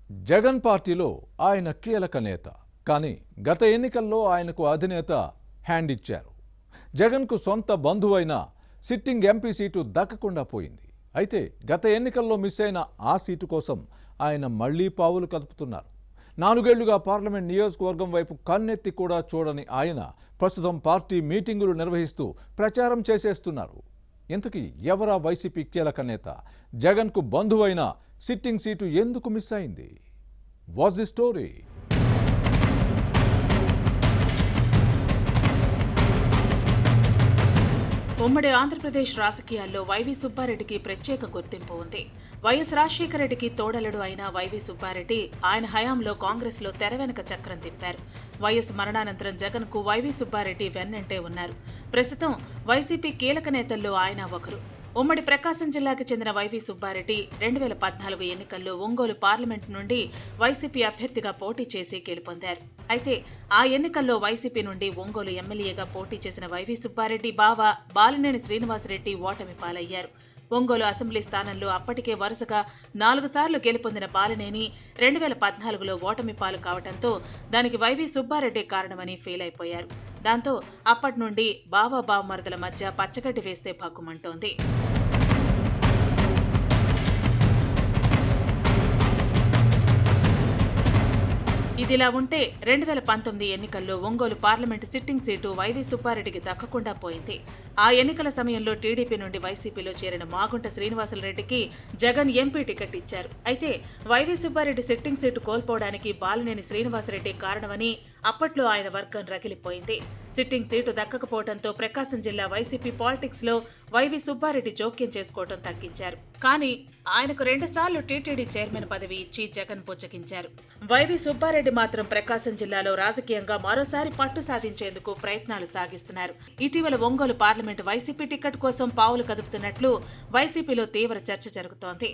జగన్ పార్టీలో ఆయన కీలక నేత కానీ గత ఎన్నికల్లో ఆయనకు అధినేత హ్యాండ్ ఇచ్చారు జగన్కు సొంత బంధువైన సిట్టింగ్ ఎంపీ సీటు దక్కకుండా పోయింది అయితే గత ఎన్నికల్లో మిస్ అయిన ఆ సీటు కోసం ఆయన మళ్లీ పావులు కదుపుతున్నారు నాలుగేళ్లుగా పార్లమెంట్ నియోజకవర్గం వైపు కన్నెత్తి కూడా చూడని ఆయన ప్రస్తుతం పార్టీ మీటింగులు నిర్వహిస్తూ ప్రచారం చేసేస్తున్నారు ఇంతకీ ఎవరా వైసీపీ కీలక నేత జగన్కు బంధువైన సిట్టింగ్ సీటు ఎందుకు మిస్ అయింది వాజ్ ది స్టోరీ ఉమ్మడి ఆంధ్రప్రదేశ్ రాజకీయాల్లో వైవి సుబ్బారెడ్డికి ప్రత్యేక గుర్తింపు ఉంది వైఎస్ రాజశేఖర రెడ్డికి తోడలుడు అయిన వైవి సుబ్బారెడ్డి ఆయన హయాంలో కాంగ్రెస్ లో తెర వెనుక చక్రం తిప్పారు వైఎస్ మరణానంతరం జగన్ కు వైవి సుబ్బారెడ్డి వెన్నంటే ఉన్నారు ప్రస్తుతం వైసీపీ కీలక నేతల్లో ఆయన ఒకరు ఉమ్మడి ప్రకాశం జిల్లాకు చెందిన వైవి సుబ్బారెడ్డి రెండు వేల పద్నాలుగు ఎన్నికల్లో ఒంగోలు పార్లమెంట్ నుండి వైసీపీ అభ్యర్థిగా పోటీ చేసి గెలుపొందారు అయితే ఆ ఎన్నికల్లో వైసీపీ నుండి ఒంగోలు ఎమ్మెల్యేగా పోటీ చేసిన వైవి సుబ్బారెడ్డి బావ బాలినేని శ్రీనివాసరెడ్డి ఓటమి పాలయ్యారు ఒంగోలు అసెంబ్లీ స్థానంలో అప్పటికే వరుసగా నాలుగు సార్లు గెలుపొందిన బాలినేని రెండు వేల పద్నాలుగులో ఓటమి పాలు కావడంతో దానికి వైవి సుబ్బారెడ్డి కారణమని ఫెయిల్ అయిపోయారు దాంతో అప్పటి నుండి బావ బావమరదల మధ్య పచ్చగడ్డి వేస్తే భగ్గుమంటోంది ఇదిలా ఉంటే రెండు వేల పంతొమ్మిది ఎన్నికల్లో Ongole parliament sitting seat Y V సుబ్బారెడ్డికి దక్కకుండా పోయింది ఆ ఎన్నికల సమయంలో టీడీపీ నుండి వైసీపీలో చేరిన మాగుంట శ్రీనివాసులరెడ్డికి జగన్ ఎంపీ టికెట్ ఇచ్చారు అయితే వైవి సుబ్బారెడ్డి సిట్టింగ్ సీటు కోల్పోవడానికి బాలినేని శ్రీనివాసరెడ్డి కారణమని అప్పట్లో ఆయన వర్గం రగిలిపోయింది సిట్టింగ్ సీటు దక్కకపోవడంతో ప్రకాశం జిల్లా వైసీపీ పాలిటిక్స్ లో వైవి సుబ్బారెడ్డి జోక్యం చేసుకోవడం తగ్గించారు కానీ ఆయనకు రెండుసార్లు టీటీడీ చైర్మన్ పదవి ఇచ్చి జగన్ పుచ్చగించారు వైవి సుబ్బారెడ్డి మాత్రం ప్రకాశం జిల్లాలో రాజకీయంగా మరోసారి పట్టు సాధించేందుకు ప్రయత్నాలు సాగిస్తున్నారు ఇటీవల ఒంగోలు పార్లమెంటు వైసీపీ టికెట్ కోసం పావులు కదుపుతున్నట్లు వైసీపీలో తీవ్ర చర్చ జరుగుతోంది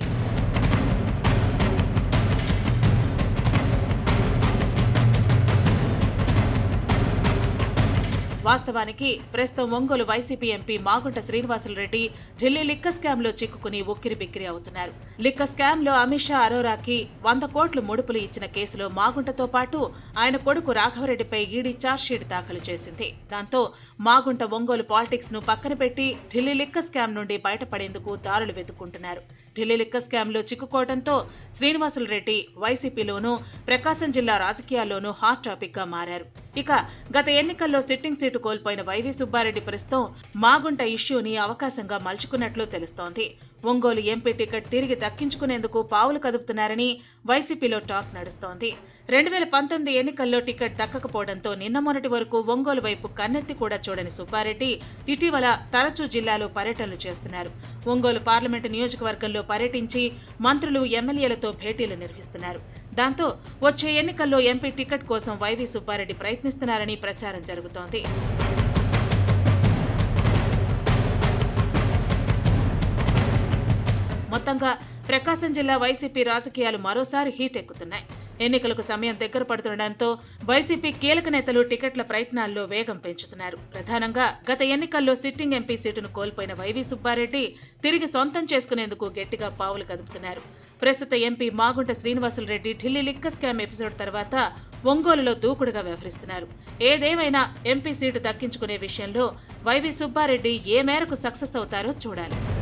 వాస్తవానికి ప్రస్తుతం Ongole YCP MP Magunta Srinivasulu Reddy Delhi liquor scam లో చిక్కుకుని ఉక్కిరి బిక్కిరి అవుతున్నారు లిక్క స్కామ్ లో అమిత్ షా అరోరాకి వంద కోట్లు ముడుపులు ఇచ్చిన కేసులో మాగుంటతో పాటు ఆయన కొడుకు రాఘవరెడ్డిపై ఈడీ ఛార్జ్షీట్ దాఖలు చేసింది దాంతో మాగుంట ఒంగోలు పాలిటిక్స్ ను పక్కన పెట్టి ఢిల్లీ లిక్క స్కామ్ నుండి బయటపడేందుకు దారులు వెతుక్కుంటున్నారు ఢిల్లీ లిక్క స్కామ్ లో చిక్కుకోవడంతో శ్రీనివాసులు రెడ్డి వైసీపీలోనూ ప్రకాశం జిల్లా రాజకీయాల్లోనూ హాట్ టాపిక్ గా మారారు ఇక గత ఎన్నికల్లో సిట్టింగ్ సీటు కోల్పోయిన వైవి సుబ్బారెడ్డి ప్రస్తుతం మాగుంట ఇష్యూని అవకాశంగా మలుచుకున్నట్లు తెలుస్తోంది ఒంగోలు ఎంపీ టికెట్ తిరిగి దక్కించుకునేందుకు పావులు కదుపుతున్నారని వైసీపీలో టాక్ నడుస్తోంది రెండు వేల పంతొమ్మిది ఎన్నికల్లో టికెట్ దక్కకపోవడంతో నిన్న మొన్నటి వరకు ఒంగోలు వైపు కన్నెత్తి కూడా చూడని సుబ్బారెడ్డి ఇటీవల తరచూ జిల్లాలో పర్యటనలు చేస్తున్నారు ఒంగోలు పార్లమెంటు నియోజకవర్గంలో పర్యటించి మంత్రులు ఎమ్మెల్యేలతో భేటీలు నిర్వహిస్తున్నారు దాంతో వచ్చే ఎన్నికల్లో ఎంపీ టికెట్ కోసం వైవి సుబ్బారెడ్డి ప్రయత్నిస్తున్నారని ప్రచారం జరుగుతోంది మొత్తంగా ప్రకాశం జిల్లా వైసీపీ రాజకీయాలు మరోసారి హీట్ ఎక్కుతున్నాయి ఎన్నికలకు సమయం దగ్గర పడుతుండటంతో వైసీపీ కీలక నేతలు టికెట్ల ప్రయత్నాల్లో వేగం పెంచుతున్నారు ప్రధానంగా గత ఎన్నికల్లో సిట్టింగ్ ఎంపీ సీటును కోల్పోయిన వైవి సుబ్బారెడ్డి తిరిగి సొంతం చేసుకునేందుకు గట్టిగా పావులు కదుపుతున్నారు ప్రస్తుత MP Magunta Srinivasulu Reddy Delhi liquor scam episode తర్వాత ఒంగోలులో దూకుడుగా వ్యవహరిస్తున్నారు ఏదేమైనా ఎంపీ సీటు దక్కించుకునే విషయంలో వైవి సుబ్బారెడ్డి ఏ మేరకు సక్సెస్ అవుతారో చూడాలి